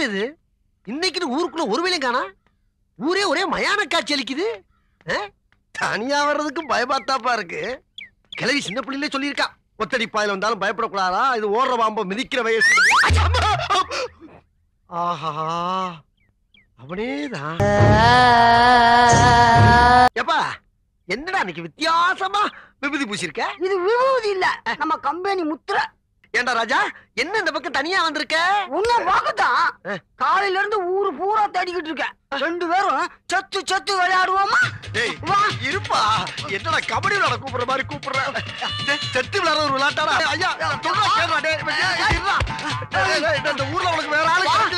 என்னது இது இன்னைக்கு ஊருக்குள்ள ஒரு வேலையும் காணா ஊரே ஒரே மயான காட்சி அளிக்குது ஆ? தனியா வர்றதுக்கு பயமாத்தாப்பா இருக்கு கிளவி சின்ன பிள்ளையிலே சொல்லியிருக்கா ஒத்தடி பாயில வந்தாலும் பயப்படக்கூடாதா இது ஓடுற பாம்ப மிதிக்கிற வயசு ஆஹா அவனேதான் எப்பா என்னடா இன்னைக்கு வித்தியாசமா விபூதி பூசிருக்க இது விபூதி இல்ல நம்ம கம்பெனி முத்திர ஏண்டா ராஜா என்ன இந்த பக்கம் தனியா வந்திருக்க உன்ன பார்க்கத்தான் காலையில இருந்து ஊரு பூரா தேடிக்கிட்டு இருக்கேன் ரெண்டு பேரும் சத்து சத்து விளையாடுவோமா டேய் வா இருப்பா என்னடா கபடி விளையாட கூப்பிடுற மாதிரி கூப்பிடுற டேய், செத்து விளையாட ஒரு விளையாட்டாடா ஐயா சொல்றா கேளுடா டேய் இவன் ஏன் இருடா. டேய், டேய், டேய், இந்த ஊர்ல உனக்கு வேற ஆளு